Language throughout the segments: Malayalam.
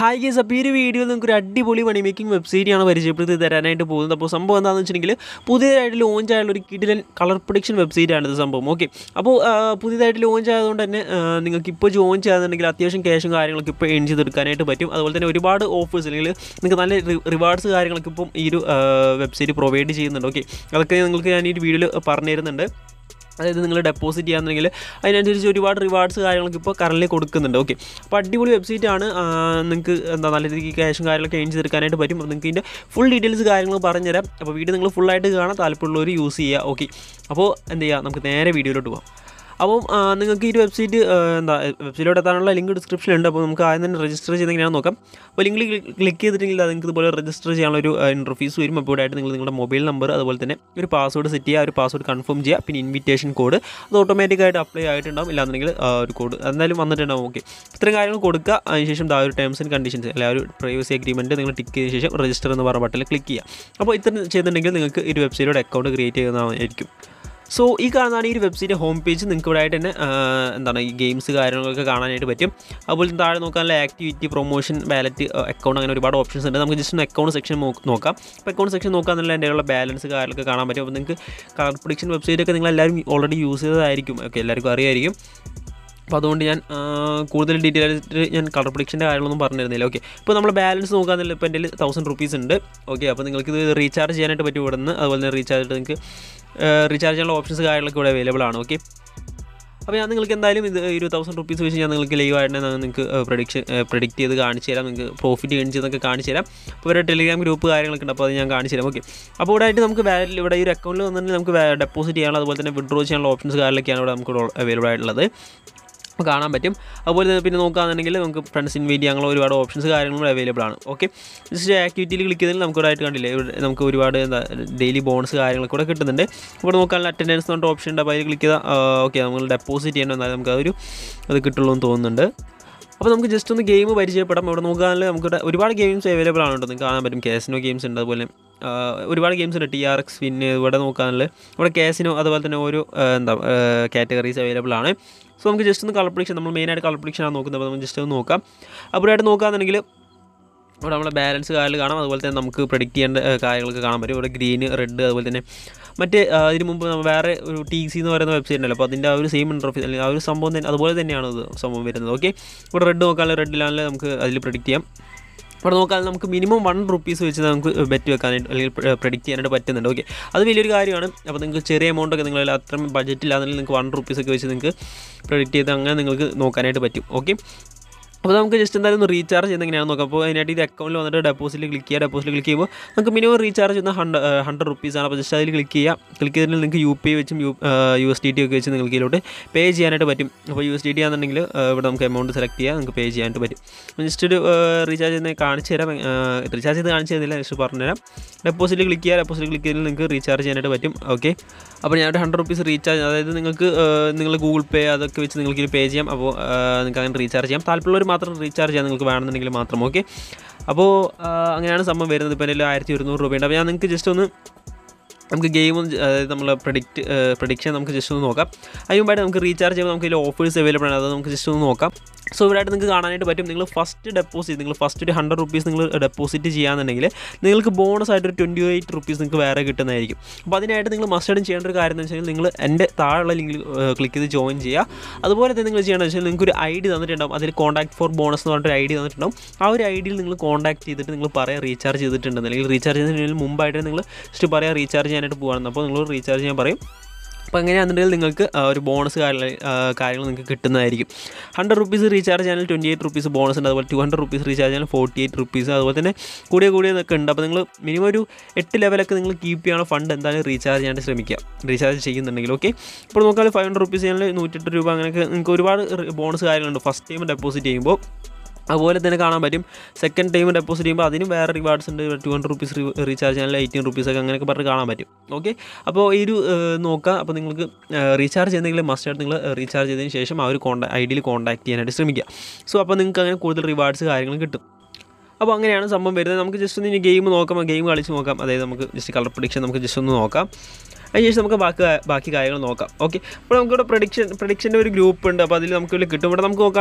ഹായ് ഗേസ് അപ്പോൾ ഈ ഒരു വീഡിയോയിൽ നിങ്ങൾക്ക് ഒരു അടിപൊളി മണി മേക്കിംഗ് വെബ്സൈറ്റാണ് പരിചയപ്പെടുത്തി തരാനായിട്ട് പോകുന്നത് അപ്പോൾ സംഭവം എന്താണെന്ന് വെച്ചിട്ടുണ്ടെങ്കിൽ പുതിയതായിട്ട് ലോഞ്ച് ആയുള്ള ഒരു കിഡിലൻ കളർ പ്രൊഡിക്ഷൻ വെബ്സൈറ്റാണ് ഇത് സംഭവം ഓക്കെ അപ്പോൾ ആ, പുതിയതായിട്ട് ലോഞ്ച് ആയതുകൊണ്ട് തന്നെ ആ, നിങ്ങൾക്ക് ഇപ്പോൾ ജോയിൻ ചെയ്യാന്നുണ്ടെങ്കിൽ അത്യാവശ്യം ക്യാഷും കാര്യങ്ങളൊക്കെ ഇപ്പോൾ ഏൺ ചെയ്തെടുക്കാനായിട്ട് പറ്റും അതുപോലെ തന്നെ ഒരുപാട് ഓഫേഴ്സ് അല്ലെങ്കിൽ നിങ്ങൾക്ക് നല്ല റിവാർഡ്സ് കാര്യങ്ങളൊക്കെ ഇപ്പം ഈ ഒരു വെബ്സൈറ്റ് പ്രൊവൈഡ് ചെയ്യുന്നുണ്ട് ഓക്കെ അതൊക്കെ നിങ്ങൾക്ക് ഞാൻ ഈ ഒരു വീഡിയോയിൽ പറഞ്ഞു തരുന്നുണ്ട് അതായത് നിങ്ങൾ ഡെപ്പോസിറ്റ് ചെയ്യാന്നുണ്ടെങ്കിൽ അതിനനുസരിച്ച് ഒരുപാട് റിവാർഡ്സ് കാര്യങ്ങളൊക്കെ ഇപ്പോൾ കറൻലി കൊടുക്കുന്നുണ്ട് ഓക്കെ അപ്പോൾ അടിപൊളി വെബ്സൈറ്റ് ആണ് നിങ്ങൾക്ക് എന്താ നല്ല രീതിക്ക് ക്യാഷും കാര്യങ്ങളൊക്കെ ഏൺ ചെയ്തെടുക്കാനായിട്ട് പറ്റും അപ്പോൾ നിങ്ങൾക്ക് ഇതിൻ്റെ ഫുൾ ഡീറ്റെയിൽസ് കാര്യങ്ങൾ പറഞ്ഞുതരാം അപ്പോൾ വീഡിയോ നിങ്ങൾ ഫുള്ളായിട്ട് കാണാൻ താല്പര്യമുള്ളവർ യൂസ് ചെയ്യുക ഓക്കെ അപ്പോൾ എന്ത് ചെയ്യുക നമുക്ക് നേരെ വീഡിയോയിലോട്ട് പോകാം അപ്പം ആ, നിങ്ങൾക്ക് ഈ ഒരു വെബ്സൈറ്റ് ആ, എന്താ വെബ്സൈറ്റിലോട്ട് എത്താനുള്ള ലിങ്ക് ഡിസ്ക്രിപ്ഷനിലുണ്ട് അപ്പോൾ നമുക്ക് ആദ്യം തന്നെ രജിസ്റ്റർ ചെയ്ത് എങ്ങനെയാണെന്ന് നോക്കാം അപ്പോൾ ലിങ്കിൽ ക്ലിക്ക് ചെയ്തിട്ടുണ്ടെങ്കിൽ അത് നിങ്ങൾക്ക് ഇതുപോലെ രജിസ്റ്റർ ചെയ്യാനുള്ള ഒരു ഇൻ്റർഫീസ് വരും അപ്പോൾ ഇവിടെ ആയിട്ട് നിങ്ങൾ നിങ്ങളുടെ മൊബൈൽ നമ്പർ അതുപോലെ തന്നെ ഒരു പാസ്വേഡ് സെറ്റ് ചെയ്യുക ഒരു പാസ്വേഡ് കൺഫേം ചെയ്യുക പിന്നെ ഇൻവിറ്റേഷൻ കോഡ് അത് ഓട്ടോമാറ്റിക്കായിട്ട് അപ്ലൈ ആയിട്ടുണ്ടാവും ഇല്ലാന്നുണ്ടെങ്കിൽ ആ, ഒരു കോഡ് എന്തായാലും വന്നിട്ടുണ്ടാവും ഓക്കെ ഇത്രയും കാര്യങ്ങൾ കൊടുക്കുക അതിനുശേഷം ആ ഒരു ടേംസ് ആൻഡ് കണ്ടീഷൻസ് അല്ലെ ആ ഒരു പ്രൈവസി അഗ്രിമെൻറ്റ് നിങ്ങൾ ടിക്ക് ചെയ്ത ശേഷം രജിസ്റ്റർ എന്ന് പറഞ്ഞ ബട്ടണിൽ ക്ലിക്ക് ചെയ്യുക അപ്പോൾ ഇത്ര ചെയ്തിട്ടുണ്ടെങ്കിൽ നിങ്ങൾക്ക് ഈ ഒരു വെബ്സൈറ്റിലൂടെ അക്കൗണ്ട് ക്രിയേറ്റ് ചെയ്യുന്നതായിരിക്കും സോ ഈ കാണുന്നതാണ് ഈ ഒരു വെബ്സൈറ്റ് ഹോം പേജ് നിങ്ങൾക്ക് ഇവിടെ ആയിട്ട് തന്നെ ആ, എന്താണ് ഈ ഗെയിംസ് കാര്യങ്ങളൊക്കെ കാണാനായിട്ട് പറ്റും അതുപോലെ തന്നെ താഴെ നോക്കാനുള്ള ആക്ടിവിറ്റി പ്രൊമോഷൻ വാലറ്റ് അക്കൗണ്ട് അങ്ങനെ ഒരുപാട് ഓപ്ഷൻസ് ഉണ്ട് നമുക്ക് ജസ്റ്റ് ഒന്ന് അക്കൗണ്ട് സെക്ഷൻ നോക്കാം അപ്പോൾ അക്കൗണ്ട് സെക്ഷൻ നോക്കാന്നുള്ള എൻ്റെ ഉള്ള ബാലൻസ് കാര്യങ്ങളൊക്കെ കാണാൻ പറ്റും അപ്പോൾ നിങ്ങൾക്ക് കളർ പ്രൊഡിക്ഷൻ വെബ്സൈറ്റ് ഒക്കെ നിങ്ങൾ എല്ലാവരും ഓൾറെഡി യൂസ് ചെയ്തതായിരിക്കും ഓക്കെ എല്ലാവർക്കും അറിയായിരിക്കും അപ്പോൾ അതുകൊണ്ട് ഞാൻ ആ, കൂടുതൽ ഡീറ്റെയിൽ ആയിട്ട് ഞാൻ കളർ പ്രൊഡിക്ഷൻ്റെ കാര്യങ്ങളൊന്നും പറഞ്ഞിരുന്നില്ല ഓക്കെ ഇപ്പോൾ നമ്മൾ ബാലൻസ് നോക്കാന്നില്ല ഇപ്പോൾ എൻ്റെ തൗസൻഡ് റുപ്പീസ് ഉണ്ട് ഓക്കെ അപ്പോൾ നിങ്ങൾക്ക് ഇത് റീചാർജ് ചെയ്യാനായിട്ട് പറ്റും ഇവിടെ നിന്ന് അതുപോലെ തന്നെ റീചാർജ് ചെയ്തിട്ട് നിങ്ങൾക്ക് റീചാർജ് ചെയ്യാനുള്ള ഓപ്ഷൻസ് കാര്യങ്ങളൊക്കെ ഇവിടെ അവൈലബിൾ ആണ് ഓക്കെ അപ്പോൾ ഞാൻ നിങ്ങൾക്ക് എന്തായാലും ഇത് ഒരു തൗസൻഡ് റുപ്പീസ് വെച്ച് ഞാൻ നിങ്ങൾക്ക് ലൈവായിട്ട് നിങ്ങൾക്ക് പ്രൊഡിക്ഷൻ പ്രൊഡിക്റ്റ് ചെയ്ത് കാണിച്ചു തരാം നിങ്ങൾക്ക് പ്രോഫിറ്റ് ഏൺ ചെയ്തൊക്കെ കാണിച്ചു തരാം അപ്പോൾ ഇവിടെ ടെലിഗ്രാം ഗ്രൂപ്പ് കാര്യങ്ങളൊക്കെ ഉണ്ട് അപ്പോൾ അത് ഞാൻ കാണിച്ചു തരാം ഓക്കെ അപ്പോൾ ഇവിടെ ആയിട്ട് നമുക്ക് വാലറ്റ് ഇവിടെ ഈ ഒരു അക്കൗണ്ടിൽ വന്നിട്ട് നമുക്ക് ഡെപ്പോസിറ്റ് ചെയ്യാനുള്ള അതുപോലെ തന്നെ വിഡ്രോ ചെയ്യാനുള്ള ഓപ്ഷൻസ് കാര്യങ്ങളൊക്കെയാണ് ഇവിടെ നമുക്ക് അവൈലബിൾ ആയിട്ടുള്ളത് അപ്പോൾ കാണാൻ പറ്റും അതുപോലെ തന്നെ പിന്നെ നോക്കുകയാണെന്നുണ്ടെങ്കിൽ നമുക്ക് ഫ്രണ്ട്സ് ഇൻവൈറ്റ് അങ്ങനെ ഒരുപാട് ഓപ്ഷൻസ് കാര്യങ്ങളും അവൈലബിൾ ആണ് ഓക്കെ ജസ്റ്റ് ആക്ടിവിറ്റിയിൽ ക്ലിക്ക് ചെയ്താൽ നമുക്ക് ഇവിടെയായിട്ട് കണ്ടില്ലേ ഇവിടെ നമുക്ക് ഒരുപാട് എന്താ ഡെയിലി ബോണസ് കാര്യങ്ങളൊക്കെ കൂടെ കിട്ടുന്നുണ്ട് ഇവിടെ നോക്കാനുള്ള അറ്റൻഡൻസ് എന്ന് പറഞ്ഞ ഓപ്ഷൻ ഉണ്ട് അപ്പോൾ അതിൽ ക്ലിക്ക് ചെയ്താൽ ഓക്കെ നമ്മൾ ഡെപ്പോസിറ്റ് ചെയ്യണം എന്നാലും നമുക്ക് അതൊരു അത് കിട്ടുള്ളൂ എന്ന് തോന്നുന്നുണ്ട് അപ്പോൾ നമുക്ക് ജസ്റ്റ് ഒന്ന് ഗെയിം പരിചയപ്പെടാം ഇവിടെ നോക്കുകയാണെങ്കിൽ നമുക്ക് ഇവിടെ ഒരുപാട് ഗെയിംസ് അവൈലബിൾ ആണ് കേട്ടോ നിങ്ങൾക്ക് കാണാൻ പറ്റും കാസിനോ ഗെയിംസ് ഉണ്ട് അതുപോലെ ആ, ഒരുപാട് ഗെയിംസ് ഉണ്ട് ടി ആർ എക്സ് പിന്നെ ഇവിടെ നോക്കുകയാണെങ്കിൽ ഇവിടെ കാസിനോ അതുപോലെ തന്നെ ഓരോ ആ, എന്താ കാറ്റഗറീസ് അവൈലബിൾ ആണ് സോ നമുക്ക് ജസ്റ്റ് ഒന്ന് കളർ പ്രൊഡിക്ഷൻ നമ്മൾ മെയിനായിട്ട് കളർ പ്രൊഡിക്ഷൻ ആണ് നോക്കുന്നത് അപ്പോൾ നമുക്ക് ജസ്റ്റ് ഒന്ന് നോക്കാം അപ്പോൾ ഇവിടെ നോക്കുകയാണെന്നുണ്ടെങ്കിൽ ഇവിടെ നമ്മളെ ബാലൻസ് കാര്യങ്ങൾ കാണാം അതുപോലെ തന്നെ നമുക്ക് പ്രൊഡിക്റ്റ് ചെയ്യേണ്ട ആ, കാര്യങ്ങളൊക്കെ കാണാൻ പറ്റും ഇവിടെ ഗ്രീൻ റെഡ് അതുപോലെ തന്നെ മറ്റേ ആ, ഇതിന് മുമ്പ് നമ്മൾ വേറെ ഒരു ടി സി എന്ന് പറയുന്ന വെബ്സൈറ്റ് ഉണ്ടല്ലോ അപ്പോൾ അതിൻ്റെ ആ ഒരു സെയിം ഇൻ്റർഫേസ് അല്ലെങ്കിൽ ആ ഒരു സംഭവം തന്നെ അതുപോലെ തന്നെയാണ് ഇത് സംഭവം വരുന്നത് ഓക്കെ ഇവിടെ റെഡ് നോക്കാനുള്ള റെഡിലാണെങ്കിൽ നമുക്ക് അതിൽ പ്രൊഡിക്റ്റ് ചെയ്യാം ഇവിടെ നോക്കാൻ നമുക്ക് മിനിമം വൺ റുപ്പീസ് വെച്ച് നമുക്ക് ബെറ്റ് വെക്കാനായിട്ട് അല്ലെങ്കിൽ പ്രഡിക്റ്റ് ചെയ്യാനായിട്ട് പറ്റുന്നുണ്ട് ഓക്കെ അത് വലിയൊരു കാര്യമാണ് അപ്പോൾ നിങ്ങൾക്ക് ചെറിയ എമൗണ്ട് ഒക്കെ നിങ്ങൾ അത്രയും ബഡ്ജറ്റ് ഇല്ലാന്നുണ്ടെങ്കിൽ നിങ്ങൾക്ക് വൺ റുപ്പീസ് ഒക്കെ വെച്ച് നിങ്ങൾക്ക് പ്രഡിക്റ്റ് ചെയ്ത് അങ്ങനെ നിങ്ങൾക്ക് നോക്കാനായിട്ട് പറ്റും ഓക്കെ അപ്പോൾ നമുക്ക് ജസ്റ്റ് എന്തായാലും ഒന്ന് റീചാർജ് ചെയ്യുന്ന എങ്ങനെയാണെന്ന് നോക്കാം അപ്പോൾ അതിനായിട്ട് ഇത് അക്കൗണ്ടിൽ വന്നിട്ട് ഡെപ്പോസിറ്റിൽ ക്ലിക്ക് ചെയ്യുക ഡെപ്പോസിറ്റിൽ ക്ലിക്ക് ചെയ്യുമ്പോൾ നമുക്ക് മിനിമം റീചാർജ് ചെയ്യുന്ന ഹൺഡ്രഡ് ഹൺഡ്രഡ് റുപ്പീസാണ് അപ്പോൾ ജസ്റ്റ് അതിൽ ക്ലിക്ക് ചെയ്യുക ക്ലിക്ക് ചെയ്തിട്ട് നിങ്ങൾക്ക് യു പി ഐ വെച്ചും U U S D T ഒക്കെ വെച്ച് നിങ്ങൾക്ക് ഇതിലോട്ട് പേ ചെയ്യാനായിട്ട് പറ്റും അപ്പോൾ യു എസ് ഡി ടി ആണെന്നുണ്ടെങ്കിൽ ഇവിടെ നമുക്ക് എമൗണ്ട് സെലക്ട് ചെയ്യാം നിങ്ങൾക്ക് പേ ചെയ്യാനായിട്ട് പറ്റും ജസ്റ്റ് ഒരു റീചാർജ് ചെയ്യുന്ന കാണിച്ചു തരാം റീചാർജ് ചെയ്ത് കാണിച്ചു തരുന്നില്ല ജസ്റ്റ് പറഞ്ഞുതരാം ഡെപ്പോസിറ്റ് ക്ലിക്ക് ചെയ്യുക ഡെപ്പോസിറ്റ് ക്ലിക്ക് ചെയ്താൽ നിങ്ങൾക്ക് റീചാർജ് ചെയ്യാനായിട്ട് പറ്റും ഓക്കെ അപ്പോൾ ഞാൻ ഒരു ഹൺഡ്രഡ് റുപ്പീസ് റീചാർജ് അതായത് നിങ്ങൾക്ക് നിങ്ങൾ ഗൂഗിൾ പേ അതൊക്കെ വെച്ച് നിങ്ങൾക്ക് ഇത് പേ ചെയ്യാം അപ്പോൾ നിങ്ങൾക്ക് അങ്ങനെ റീചാർജ് ചെയ്യാം താല്പര്യമുള്ളവർ മാത്രം റീചാർജ് ചെയ്യാം നിങ്ങൾക്ക് വേണമെന്നുണ്ടെങ്കിൽ മാത്രം ഓക്കെ അപ്പോൾ ആ, അങ്ങനെയാണ് സംഭവം വരുന്നത് ഇപ്പോൾ എൻ്റെ ആയിരത്തി ഒരുന്നൂറ് രൂപയുണ്ട് അപ്പോൾ ഞാൻ നിങ്ങൾക്ക് ജസ്റ്റ് ഒന്ന് നമുക്ക് ഗെയിം അതായത് നമ്മൾ പ്രഡിക്റ്റ് പ്രഡിക്ഷൻ നമുക്ക് ജസ്റ്റ് ഒന്ന് നോക്കാം അതിന് മുമ്പായിട്ട് നമുക്ക് റീചാർജ് ചെയ്യുമ്പോൾ നമുക്ക് ഇതിൽ ഓഫേഴ്സ് അവൈലബിൾ ആണ് അത് നമുക്ക് ജസ്റ്റ് ഒന്ന് നോക്കാം സോ ഇവിടെയായിട്ട് നിങ്ങൾക്ക് കാണാനായിട്ട് പറ്റും നിങ്ങൾ ഫസ്റ്റ് ഡെപ്പോസിറ്റ് നിങ്ങൾ ഫസ്റ്റ് ഒരു ഹൺഡ്രഡ് റുപ്പീസ് നിങ്ങൾ ഡെപ്പോസിറ്റ് ചെയ്യാന്നുണ്ടെങ്കിൽ നിങ്ങൾക്ക് ബോണസ് ആയിട്ട് ഒരു ട്വൻറ്റി എയ്റ്റ് റുപ്പീസ് നിങ്ങൾക്ക് വേറെ കിട്ടുന്നതായിരിക്കും അപ്പോൾ അതിനായിട്ട് നിങ്ങൾ മസ്റ്റായിട്ടും ചെയ്യേണ്ട ഒരു കാര്യം എന്ന് വെച്ചാൽ നിങ്ങൾ എൻ്റെ താഴെയുള്ള ലിങ്കിൽ ക്ലിക്ക് ചെയ്ത് ജോയിൻ ചെയ്യുക അതുപോലെ തന്നെ നിങ്ങൾ ചെയ്യേണ്ടത് വെച്ചാൽ നിങ്ങൾക്ക് ഒരു ഐ ഡി തന്നിട്ടുണ്ടാവും അതിൽ കോൺടാക്ട് ഫോർ ബോണസ് എന്ന് പറഞ്ഞിട്ട് ഐ ഡി തന്നിട്ടുണ്ടാവും ആ ഒരു ഐ ഡിയിൽ നിങ്ങൾ കോൺടാക്ട് ചെയ്തിട്ട് നിങ്ങൾ പറയാം റീചാർജ് ചെയ്തിട്ടുണ്ടെന്ന് അല്ലെങ്കിൽ റീചാർജ് ചെയ്യുന്നതിന് മുമ്പായിട്ട് നിങ്ങൾ ജസ്റ്റ് പറയാം റീചാർജ് ചെയ്യാനായിട്ട് പോകണമെന്ന് അപ്പോൾ നിങ്ങൾ റീചാർജ് ചെയ്യാൻ പറയും അപ്പോൾ അങ്ങനെയാണെന്നുണ്ടെങ്കിൽ നിങ്ങൾക്ക് ആ, ഒരു ബോണസ് കാര്യങ്ങൾ കാര്യങ്ങൾ നിങ്ങൾക്ക് കിട്ടുന്നതായിരിക്കും ഹൺഡ്രഡ് റുപ്പീസ് റീചാർജ് ചെയ്യാൻ ട്വൻറ്റി എയ്റ്റ് റുപ്പീസ് ബോണസ് ഉണ്ട് അതുപോലെ ടു ഹൺഡ്രഡ് റുപ്പീസ് റീചാർജ് ചെയ്യാൻ ഫോർട്ടി എയ്റ്റ് റുപ്പീസ് അതുപോലെ തന്നെ കൂടിയ കൂടിയതൊക്കെ ഉണ്ട് അപ്പോൾ നിങ്ങൾ മിനിമം ഒരു എട്ട് ലെവലൊക്കെ നിങ്ങൾ കീപ്പ് ചെയ്യാനുള്ള ഫണ്ട് എന്തായാലും റീചാർജ് ചെയ്യാനായിട്ട് ശ്രമിക്കുക റീചാർജ് ചെയ്യുന്നുണ്ടെങ്കിൽ ഓക്കെ ഇപ്പോൾ നോക്കാൻ ഫൈവ് ഹൺഡ്രഡ് റുപ്പീസ് ചെയ്യാൻ നൂറ്റെട്ട് രൂപ അങ്ങനെയൊക്കെ നിങ്ങൾക്ക് ഒരുപാട് ബോണസ് കാര്യങ്ങളുണ്ട് ഫസ്റ്റ് ടൈം ഡെപ്പോസിറ്റ് ചെയ്യുമ്പോൾ അതുപോലെ തന്നെ കാണാൻ പറ്റും സെക്കൻഡ് ടൈം ഡെപ്പോസിറ്റ് ചെയ്യുമ്പോൾ അതിനും വേറെ റിവാർഡ്സ് ഉണ്ട് ടു ഹൺഡ്രഡ് റുപ്പീസ് റീചാർജ് ചെയ്യാനുള്ള എയ്റ്റീൻ റുപ്പീസ് ഒക്കെ അങ്ങനെയൊക്കെ പറഞ്ഞ് കാണാൻ പറ്റും ഓക്കെ അപ്പോൾ ഈ ഒരു ഏഹ്, നോക്കുക അപ്പോൾ നിങ്ങൾക്ക് റീചാർജ് ചെയ്യുന്നെങ്കിൽ മസ്റ്റായിട്ട് നിങ്ങൾ റീചാർജ് ചെയ്തതിന് ശേഷം ആ ഒരു കോൺടാ ഐ ഡിയിൽ കോൺടാക്ട് ചെയ്യാനായിട്ട് ശ്രമിക്കുക സോ അപ്പോൾ നിങ്ങൾക്ക് അങ്ങനെ കൂടുതൽ റിവാർഡ്സ് കാര്യങ്ങളും കിട്ടും അപ്പോൾ അങ്ങനെയാണ് സംഭവം വരുന്നത് നമുക്ക് ജസ്റ്റ് ഒന്ന് ഇനി ഗെയിം നോക്കാം ഗെയിം കളിച്ച് നോക്കാം അതായത് നമുക്ക് ജസ്റ്റ് കളർ പ്രൊഡിക്ഷൻ നമുക്ക് ജസ്റ്റ് ഒന്ന് നോക്കാം അതിനുശേഷം നമുക്ക് ബാക്കി ബാക്കി കാര്യങ്ങൾ നോക്കാം ഓക്കെ അപ്പോൾ നമുക്കിവിടെ പ്രൊഡിക്ഷൻ പ്രൊഡിക്ഷൻ്റെ ഒരു ഗ്രൂപ്പ് ഉണ്ട് അപ്പോൾ അതിൽ നമുക്ക് ഇതിൽ കിട്ടും ഇവിടെ നമുക്ക് നോക്കാനുള്ള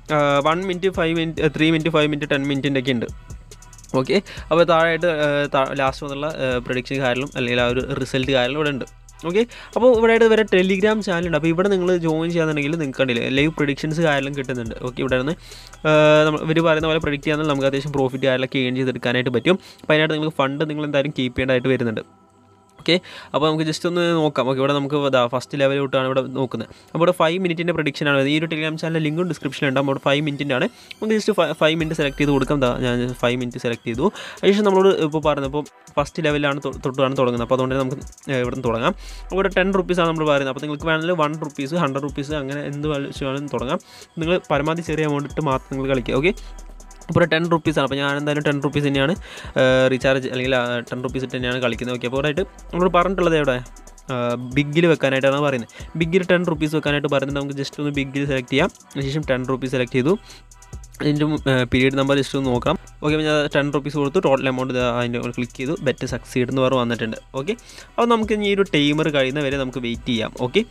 one minute five minute three minute five minute ten മിനിറ്റിൻ്റെ ഒക്കെ ഉണ്ട് ഓക്കെ അപ്പോൾ താഴെയായിട്ട് ലാസ്റ്റ് വന്നുള്ള പ്രൊഡിക്ഷൻ കാര്യങ്ങളും അല്ലെങ്കിൽ ആ ഒരു റിസൾട്ട് കാര്യങ്ങളും ഇവിടെ ഉണ്ട് ഓക്കെ അപ്പോൾ ഇവിടെ ആയിട്ട് വരെ ടെലിഗ്രാം ചാനലുണ്ട് അപ്പോൾ ഇവിടെ നിങ്ങൾ ജോയിൻ ചെയ്യാന്നുണ്ടെങ്കിൽ നിങ്ങൾക്ക് കണ്ടില്ലേ ലൈവ് പ്രൊഡിക്ഷൻസ് കാര്യങ്ങളും കിട്ടുന്നുണ്ട് ഓക്കെ ഇവിടെ നിന്ന് നമ്മൾ ഇവർ പറയുന്ന പോലെ പ്രൊഡിക്റ്റ് ചെയ്യാൻ നമുക്ക് അത്യാവശ്യം പ്രോഫിറ്റ് കാര്യങ്ങളൊക്കെ ഏൺ ചെയ്തെടുക്കാനായിട്ട് പറ്റും അപ്പോൾ അതിനായിട്ട് നിങ്ങൾക്ക് ഫണ്ട് നിങ്ങൾ എന്തായാലും കീപ്പ് ചെയ്യേണ്ടതായിട്ട് വരുന്നുണ്ട് ഓക്കെ അപ്പോൾ നമുക്ക് ജസ്റ്റ് ഒന്ന് നോക്കാം ഓക്കെ ഇവിടെ നമുക്ക് ഇതാ ഫസ്റ്റ് ലെവൽ തൊട്ടാണ് ഇവിടെ നോക്കുന്നത് അപ്പോൾ ഇവിടെ ഫൈവ് മിനിറ്റിൻ്റെ പ്രൊഡിക്ഷൻ ആണ് ഈ ഒരു ടെലിഗ്രാം ചാനൽ ലിങ്കും ഡിസ്ക്രിപ്ഷനിൽ ഉണ്ട് അപ്പോൾ ഫൈവ് മിനിറ്റിൻ്റെ ആണ് നമുക്ക് ജസ്റ്റ് ഫൈവ് മിനിറ്റ് സെലക്ട് ചെയ്ത് കൊടുക്കാം ദാ ഞാൻ ഫൈവ് മിനിറ്റ് സെലക്ട് ചെയ്തു അതിനുശേഷം നമ്മളോട് ഇപ്പോൾ പറഞ്ഞത് ഇപ്പോൾ ഫസ്റ്റ് ലെവലാണ് തൊ- തൊട്ടാണ് തുടങ്ങുന്നത് അപ്പോൾ അതുകൊണ്ട് നമുക്ക് ഏഹ്, ഇവിടെ നിന്ന് തുടങ്ങാം അപ്പോൾ ഇവിടെ ടെൻ റുപ്പീസാണ് നമ്മൾ പറയുന്നത് അപ്പോൾ നിങ്ങൾക്ക് വേണമെങ്കിൽ വൺ റുപ്പീസ് ഹൺഡ്രഡ് റുപ്പീസ് അങ്ങനെ എന്ത് വേണമെങ്കിലും തുടങ്ങാം നിങ്ങൾ പരമാവധി ചെറിയ എമൗണ്ട് ഇട്ട് മാത്രം നിങ്ങൾ കളിക്കുക ഓക്കെ ഇപ്പോൾ ടെൻ റുപ്പീസാണ് അപ്പോൾ ഞാൻ എന്തായാലും ടെൻ റുപ്പീസ് തന്നെയാണ് റീചാർജ് അല്ലെങ്കിൽ ടെൻ റുപ്പീസ് ഇട്ട് തന്നെയാണ് കളിക്കുന്നത് ഓക്കെ അപ്പോൾ ഇവിടെയായിട്ട് നമ്മളോട് പറഞ്ഞിട്ടുള്ളത് എവിടെ ബിഗിൽ വെക്കാനായിട്ടാണ് പറയുന്നത് ബിഗിൽ ടെൻ റുപ്പീസ് വെക്കാനായിട്ട് പറയുന്നത് നമുക്ക് ജസ്റ്റ് ഒന്ന് ബിഗിൽ സെലക്ട് ചെയ്യാം അതിനുശേഷം ടെൻ റുപ്പീസ് സെലക്ട് ചെയ്തു അതിൻ്റെ പീരീഡ് നമ്പർ ജസ്റ്റ് ഒന്ന് നോക്കാം ഓക്കെ അപ്പോൾ ഞാൻ ടെൻ റുപ്പീസ് കൊടുത്തു ടോട്ടൽ എമൗണ്ട് അതിൻ്റെ ക്ലിക്ക് ചെയ്തു ബെറ്റ് സക്സീഡ് എന്ന് പറഞ്ഞ് വന്നിട്ടുണ്ട് ഓക്കെ അപ്പോൾ നമുക്ക് ഇനി ഈ ഒരു ടൈമർ കഴിയുന്ന വരെ നമുക്ക് വെയിറ്റ് ചെയ്യാം ഓക്കെ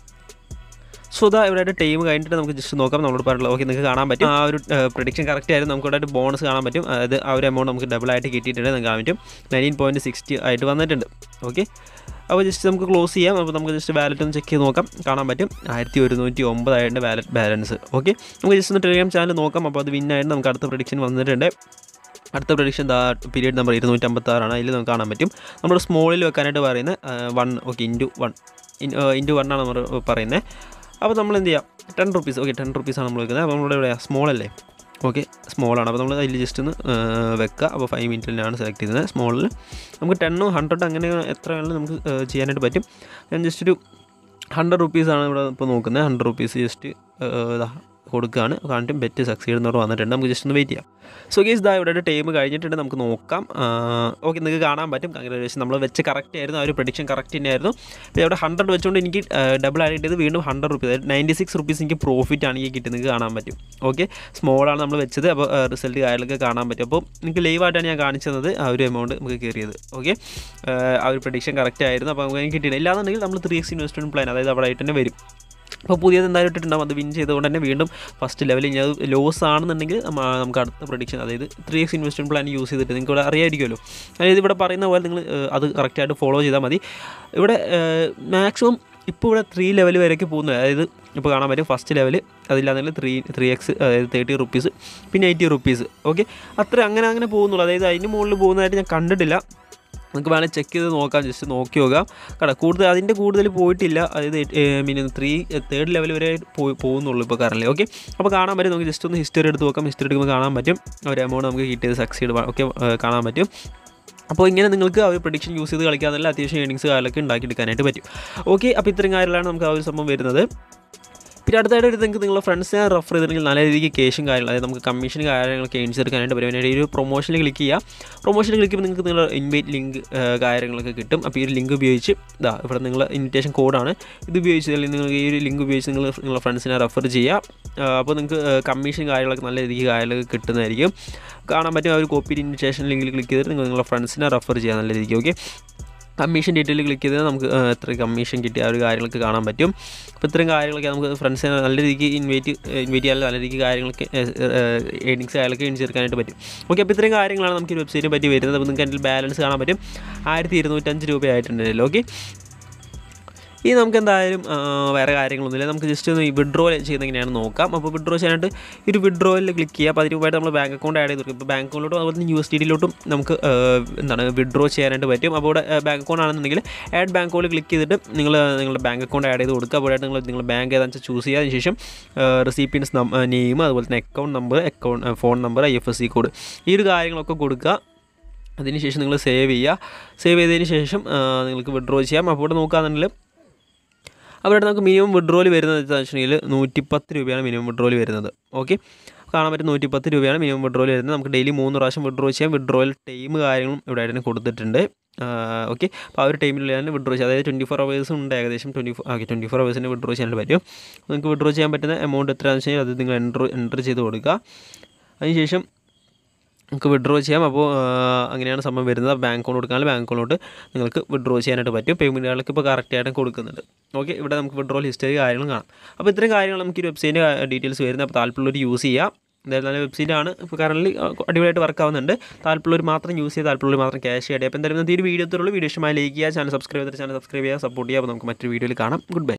സോ ഇതാ ഇവിടെ ടൈം കഴിഞ്ഞിട്ട് നമുക്ക് ജസ്റ്റ് നോക്കാം നമ്മളോട് പറഞ്ഞില്ല ഓക്കെ നിങ്ങൾക്ക് കാണാൻ പറ്റും ആ ഒരു പ്രൊഡിക്ഷൻ കറക്റ്റ് ആയിരുന്നു നമുക്ക് ഇവിടെ ബോണസ് കാണാൻ പറ്റും അതായത് ആ ഒരു എമൗണ്ട് നമുക്ക് ഡബിൾ ആയിട്ട് കിട്ടിയിട്ടുണ്ട് നിങ്ങൾക്ക് കാണാൻ പറ്റും നയൻറ്റീൻ പോയിൻറ്റ് സിക്സ്റ്റി ആയിട്ട് വന്നിട്ടുണ്ട് ഓക്കെ അപ്പോൾ ജസ്റ്റ് നമുക്ക് ക്ലോസ് ചെയ്യാം അപ്പോൾ നമുക്ക് ജസ്റ്റ് വാലറ്റ് ഒന്ന് ചെക്ക് ചെയ്ത് നോക്കാം കാണാൻ പറ്റും ആയിരത്തി ഒരുന്നൂറ്റി ഒമ്പതായിട്ട് വാലറ്റ് ബാലൻസ് ഓക്കെ നമുക്ക് ജസ്റ്റ് ഒന്ന് ടെലിഗ്രാം ചാനൽ നോക്കാം അപ്പോൾ അത് വിന്നായിട്ട് നമുക്ക് അടുത്ത പ്രൊഡിക്ഷൻ വന്നിട്ടുണ്ട് അടുത്ത പ്രൊഡിക്ഷൻ ദാ പീരീഡ് നമ്പർ ഇരുന്നൂറ്റമ്പത്താറാണ് അതിൽ നമുക്ക് കാണാൻ പറ്റും നമ്മൾ സ്മോളിൽ വെക്കാനായിട്ട് പറയുന്നത് one okay into one into one ആണ് നമ്മൾ പറയുന്നത് അപ്പോൾ നമ്മൾ എന്ത് ചെയ്യാം ടെൻ റുപ്പീസ് ഓക്കെ ടെൻ റുപ്പീസാണ് നമ്മൾ വെക്കുന്നത് അപ്പോൾ നമ്മുടെ ഇവിടെ സ്മോൾ അല്ലേ ഓക്കെ സ്മോളാണ് അപ്പോൾ നമ്മൾ അതിൽ ജസ്റ്റ് ഒന്ന് ആ, വെക്കുക അപ്പോൾ ഫൈവ് മിനിറ്റിലാണ് സെലക്ട് ചെയ്യുന്നത് സ്മോളിൽ നമുക്ക് ടെണ്ണോ ഹൺഡ്രഡ് അങ്ങനെ എത്ര വേണമെങ്കിലും നമുക്ക് ആ, ചെയ്യാനായിട്ട് പറ്റും ഞാൻ ജസ്റ്റ് ഒരു ഹൺഡ്രഡ് റുപ്പീസാണ് ഇവിടെ ഇപ്പോൾ നോക്കുന്നത് ഹൺഡ്രഡ് റുപ്പീസ് ജസ്റ്റ് ഇതാ കൊടുക്കുകയാണ് കാണിട്ടും ബെറ്റ് സക്സീഡ് എന്നോട് വന്നിട്ടുണ്ട് നമുക്ക് ജസ്റ്റ് ഒന്ന് വെയിറ്റ് ചെയ്യാം സോ ഗേസ് ഇതാ ഇവിടെ ടൈം കഴിഞ്ഞിട്ടുണ്ട് നമുക്ക് നോക്കാം ഓക്കെ നിങ്ങൾക്ക് കാണാൻ പറ്റും കൺഗ്രാജുലേഷൻ നമ്മൾ വെച്ച് കറക്റ്റ് ആയിരുന്നു ആ ഒരു പ്രഡിക്ഷൻ കറക്റ്റ് തന്നെയായിരുന്നു ഇപ്പോൾ ഇവിടെ ഹൺഡ്രഡ് വെച്ചുകൊണ്ട് എനിക്ക് ഡബിൾ ആയിട്ട് ഇത് വീണ്ടും ഹൺഡ്രഡ് റുപ്പീസ് അതായത് നയൻറ്റി സിക്സ് റുപ്പീസ് എനിക്ക് പ്രോഫിറ്റ് ആണ് ഈ കിട്ടി നിങ്ങൾക്ക് കാണാൻ പറ്റും ഓക്കെ സ്മോളാണ് നമ്മൾ വെച്ചത് അപ്പോൾ റിസൾട്ട് കാര്യങ്ങളൊക്കെ കാണാൻ പറ്റും അപ്പോൾ നിങ്ങൾക്ക് ലൈവായിട്ടാണ് ഞാൻ കാണിച്ചത് ആ ഒരു എമൗണ്ട് നമുക്ക് കയറിയത് ഓക്കെ ആ ഒരു പ്രഡിക്ഷൻ കറക്റ്റ് ആയിരുന്നു അപ്പോൾ നമുക്ക് കിട്ടിയില്ല ഇല്ലാന്നുണ്ടെങ്കിൽ നമ്മൾ ത്രീ എക്സ് ഇൻവെസ്റ്റ്മെൻറ്റ് പ്ലാൻ അതായത് അവിടെ ആയിട്ട് തന്നെ വരും അപ്പോൾ പുതിയത് എന്തായാലും ഇട്ടിട്ടുണ്ടാവും അത് വിൻ ചെയ്തുകൊണ്ട് തന്നെ വീണ്ടും ഫസ്റ്റ് ലെവലിൽ ഇനി അത് ലോസ് ആണെന്നുണ്ടെങ്കിൽ നമ്മ- നമുക്ക് അടുത്ത പ്രൊഡിക്ഷൻ അതായത് three X investment plan use ചെയ്തിട്ട് നിങ്ങൾക്ക് ഇവിടെ അറിയാമായിരിക്കുമല്ലോ അതായത് ഇവിടെ പറയുന്ന പോലെ നിങ്ങൾ ഏഹ്, അത് കറക്റ്റായിട്ട് ഫോളോ ചെയ്താൽ മതി ഇവിടെ മാക്സിമം ഇപ്പോൾ ഇവിടെ ത്രീ ലെവൽ വരെയൊക്കെ പോകുന്നത് അതായത് ഇപ്പോൾ കാണാൻ പറ്റും ഫസ്റ്റ് ലെവൽ അതില്ലാന്നെങ്കിൽ ത്രീ ത്രീ എക്സ് അതായത് തേർട്ടി റുപ്പീസ് പിന്നെ എയ്റ്റി റുപ്പീസ് ഓക്കെ അത്ര അങ്ങനെ അങ്ങനെ പോകുന്നുള്ളൂ അതായത് അതിന് മുകളിൽ പോകുന്നതായിട്ട് ഞാൻ കണ്ടിട്ടില്ല നിങ്ങൾക്ക് വേണമെങ്കിൽ ചെക്ക് ചെയ്ത് നോക്കാം ജസ്റ്റ് നോക്കി നോക്കാം കട കൂടുതൽ അതിൻ്റെ കൂടുതൽ പോയിട്ടില്ല അതായത് മീൻ ത്രീ തേർഡ് ലെവൽ വരെ പോയി പോകുന്നുള്ളൂ ഇപ്പോൾ കറൻലി ഓക്കെ അപ്പോൾ കാണാൻ പറ്റും നമുക്ക് ജസ്റ്റ് ഒന്ന് ഹിസ്റ്ററി എടുത്ത് നോക്കാം ഹിസ്റ്ററി എടുക്കുമ്പോൾ കാണാൻ പറ്റും ഒരു എമൗണ്ട് നമുക്ക് കിട്ടിയത് സക്സീഡ് ഒക്കെ കാണാൻ പറ്റും അപ്പോൾ ഇങ്ങനെ നിങ്ങൾക്ക് ആ ഒരു പ്രഡിക്ഷൻ യൂസ് ചെയ്ത് കളിക്കാന്നുള്ള അത്യാവശ്യം ഏണിങ്സ് കാലൊക്കെ ഉണ്ടാക്കിയെടുക്കാനായിട്ട് പറ്റും ഓക്കെ അപ്പോൾ ഇത്രയും കാര്യങ്ങളാണ് നമുക്ക് ആ ഒരു സംഭവം വരുന്നത് പിന്നെ അടുത്തായിട്ട് ഒരു നിങ്ങൾക്ക് നിങ്ങളുടെ ഫ്രണ്ട്സിനെ റെഫർ ചെയ്തിട്ടുണ്ടെങ്കിൽ നല്ല രീതിക്ക് കേഷും കാര്യങ്ങളും അതായത് നമുക്ക് കമ്മീഷൻ കാര്യങ്ങളൊക്കെ ഏൺ ചെയ്തെടുക്കാനായിട്ട് പറ്റും അതിനായിട്ട് ഈ ഒരു പ്രൊമോഷനിൽ ക്ലിക്ക് ചെയ്യുക പ്രൊമോഷനിൽ ക്ലിക്ക് ചെയ്യുമ്പോൾ നിങ്ങൾക്ക് നിങ്ങളുടെ ഇൻവൈറ്റ് ലിങ്ക് കാര്യങ്ങളൊക്കെ കിട്ടും അപ്പോൾ ഈ ഒരു ലിങ്ക് ഉപയോഗിച്ച് ഇതാ ഇവിടെ നിങ്ങൾ ഇൻവിറ്റേഷൻ കോഡാണ് ഇത് ഉപയോഗിച്ച് അല്ലെങ്കിൽ നിങ്ങൾക്ക് ഈ ഒരു ലിങ്ക് ഉപയോഗിച്ച് നിങ്ങൾ നിങ്ങളുടെ ഫ്രണ്ട്സിനെ റെഫർ ചെയ്യുക ആ, അപ്പോൾ നിങ്ങൾക്ക് കമ്മീഷൻ കാര്യങ്ങളൊക്കെ നല്ല രീതിക്ക് കാര്യങ്ങളൊക്കെ കിട്ടുന്നതായിരിക്കും കാണാൻ പറ്റും ആ ഒരു കോപ്പി ഇൻവിറ്റേഷൻ ലിങ്കിൽ ക്ലിക്ക് ചെയ്തിട്ട് നിങ്ങൾ നിങ്ങളുടെ ഫ്രണ്ട്സിനെ റെഫർ ചെയ്യുക നല്ല രീതിക്ക് ഓക്കെ കമ്മീഷൻ ഡീറ്റെയിൽ ക്ലിക്ക് ചെയ്താൽ നമുക്ക് ആ, എത്ര കമ്മീഷൻ കിട്ടിയ ആ ഒരു കാര്യങ്ങളൊക്കെ കാണാൻ പറ്റും അപ്പോൾ ഇത്രയും കാര്യങ്ങളൊക്കെ നമുക്ക് ഫ്രണ്ട്സിനെ നല്ല രീതിക്ക് ഇൻവൈറ്റ് ഇൻവൈറ്റ് ചെയ്യാൻ നല്ല രീതിക്ക് കാര്യങ്ങളൊക്കെ ഏണിങ്സ് കാര്യങ്ങളൊക്കെ എഴുതി ചേർക്കാനായിട്ട് പറ്റും ഓക്കെ അപ്പോൾ ഇത്രയും കാര്യങ്ങളാണ് നമുക്ക് ഈ വെബ്സൈറ്റിനെ പറ്റി വരുന്നത് അപ്പോൾ നിങ്ങൾക്ക് അതിൻ്റെ ബാലൻസ് കാണാൻ പറ്റും ആയിരത്തി ഇരുന്നൂറ്റഞ്ച് രൂപയായിട്ടുണ്ടല്ലോ ഓക്കെ ഇനി നമുക്ക് എന്തായാലും ആ, വേറെ കാര്യങ്ങളൊന്നുമില്ല നമുക്ക് ജസ്റ്റ് ഒന്ന് വിഡ്രോ ചെയ്യുന്ന എങ്ങനെയാണ് നോക്കാം അപ്പോൾ വിഡ്രോ ചെയ്യാനായിട്ട് ഈ ഒരു വിഡ്രോയിൽ ക്ലിക്ക് ചെയ്യുക അപ്പോൾ അതിന് മുമ്പായിട്ട് നമ്മൾ ബാങ്ക് അക്കൗണ്ട് ആഡ് ചെയ്ത് കൊടുക്കും ഇപ്പോൾ ബാങ്ക് അക്കൗണ്ടിലോട്ടും അതുപോലെ തന്നെ യു എസ് ടി ഡിയിലോട്ടും നമുക്ക് ആ, എന്താണ് വിഡ്രോ ചെയ്യാനായിട്ട് പറ്റും അപ്പോൾ ഇവിടെ ബാങ്ക് അക്കൗണ്ട് ആണെന്നുണ്ടെങ്കിൽ ആഡ് ബാങ്ക് അക്കൗണ്ട് ക്ലിക്ക് ചെയ്തിട്ട് നിങ്ങൾ നിങ്ങളുടെ ബാങ്ക് അക്കൗണ്ട് ആഡ് ചെയ്ത് കൊടുക്കുക അപ്പോൾ നിങ്ങൾ നിങ്ങൾ ബാങ്ക് ഏതാണെന്ന് വെച്ചാൽ ചൂസ് ചെയ്യുക അതിന് ശേഷം റെസിപ്പിയൻസ് നെയിം അതുപോലെ തന്നെ account number account phone number I F S C code ഈ ഒരു കാര്യങ്ങളൊക്കെ കൊടുക്കുക അതിനുശേഷം നിങ്ങൾ സേവ് ചെയ്യുക സേവ് ചെയ്തതിന് ശേഷം ആ, നിങ്ങൾക്ക് വിഡ്രോ ചെയ്യാം അപ്പോൾ ഇവിടെ നോക്കുകയാണെന്നുണ്ടെങ്കിൽ അവിടെ നമുക്ക് മിനിമം വിഡ്രോയിൽ വരുന്നത് എന്താണെന്ന് വെച്ചിട്ടുണ്ടെങ്കിൽ നൂറ്റിപ്പത്ത് രൂപയാണ് മിനിമം വിഡ്രോയിൽ വരുന്നത് ഓക്കെ കാണാൻ പറ്റും നൂറ്റിപ്പത്ത് രൂപയാണ് മിനിമം വിഡ്രോയിൽ വരുന്നത് നമുക്ക് ഡെയിലി മൂന്ന് പ്രാവശ്യം വിഡ്രോ ചെയ്യാം വിഡ്രോയിൽ ടൈം കാര്യങ്ങളും ഇവിടെ ആയിട്ട് തന്നെ കൊടുത്തിട്ടുണ്ട് ഓക്കെ അപ്പോൾ ആ ഒരു ടൈമിലാണ് വിഡ്രോ ചെയ്യുക അതായത് ട്വൻറ്റി ഫോർ അവേഴ്സ് ഉണ്ട് ഏകദേശം twenty four okay twenty four അവേഴ്സിന് വിഡ്രോ ചെയ്യാനായിട്ട് പറ്റും നിങ്ങൾക്ക് വിഡ്രോ ചെയ്യാൻ പറ്റുന്ന എമൗണ്ട് എത്രയാണെന്ന് വെച്ച് കഴിഞ്ഞാൽ അത് നിങ്ങൾ എൻ്റർ എൻ്റർ ചെയ്ത് കൊടുക്കുക അതിനുശേഷം നമുക്ക് വിഡ്രോ ചെയ്യാം അപ്പോൾ ആ, അങ്ങനെയാണ് സംഭവം വരുന്നത് ബാങ്ക് അക്കൗണ്ട് കൊടുക്കാനുള്ള ബാങ്ക് അക്കൗണ്ടിലോട്ട് നിങ്ങൾക്ക് വിഡ്രോ ചെയ്യാനായിട്ട് പറ്റും പേയ്മെൻറ്റുകളൊക്കെ ഇപ്പോൾ കറക്റ്റായിട്ട് കൊടുക്കുന്നുണ്ട് ഓക്കെ ഇവിടെ നമുക്ക് വിഡ്രോൾ ഹിസ്റ്ററി കാര്യങ്ങളും കാണാം അപ്പോൾ ഇത്രയും കാര്യങ്ങൾ നമുക്ക് ഈ വെബ്സൈറ്റിൻ്റെ ഡീറ്റെയിൽസ് വരുന്നത് അപ്പോൾ താല്പര്യമുള്ളവർ യൂസ് ചെയ്യാം എന്തായാലും നല്ല വെബ്സൈറ്റാണ് ഇപ്പോൾ കറൻലി അടിപൊളിയായിട്ട് വർക്ക് ആവുന്നുണ്ട് താല്പര്യമുള്ളവർ മാത്രം യൂസ് ചെയ്ത് താല്പര്യമുള്ളവർ മാത്രം ക്യാഷ് ചെയ്യുക അപ്പോൾ എന്തായാലും ഈ ഒരു വീഡിയോ വീഡിയോ ഇഷ്ടമായി ലൈക്ക് ചെയ്യുക ചാനൽ സബ്സ്ക്രൈബ് ചെയ്തിട്ട് ചാനൽ സബ്സ്ക്രൈബ് ചെയ്യുക സപ്പോർട്ട് ചെയ്യുക അപ്പോൾ നമുക്ക് മറ്റൊരു വീഡിയോയിൽ കാണാം ഗുഡ് ബൈ